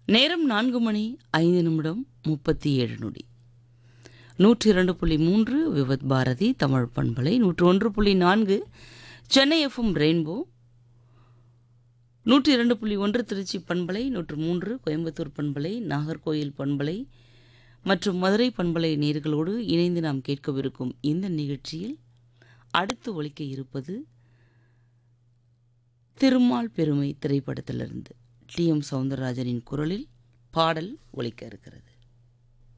நேரம் நான்கு மணி ஐந்து நிமிடம் முப்பத்தி ஏழு நொடி நூற்றி இரண்டு புள்ளி மூன்று விவத் பாரதி தமிழ் பண்பலை நூற்று ஒன்று புள்ளி நான்கு சென்னை எஃப்எம் ரெயின்போ நூற்றி இரண்டு புள்ளி ஒன்று திருச்சி பண்பலை நூற்று மூன்று கோயம்புத்தூர் பண்பலை நாகர்கோயில் பண்பலை மற்றும் மதுரை பண்பலை நேர்களோடு இணைந்து நாம் கேட்கவிருக்கும் இந்த நிகழ்ச்சியில் அடுத்து ஒலிக்க இருப்பது திருமால் பெருமை திரைப்படத்திலிருந்து டி எம் சவுந்தரராஜனின் குரலில் பாடல் ஒலிக்க இருக்கிறது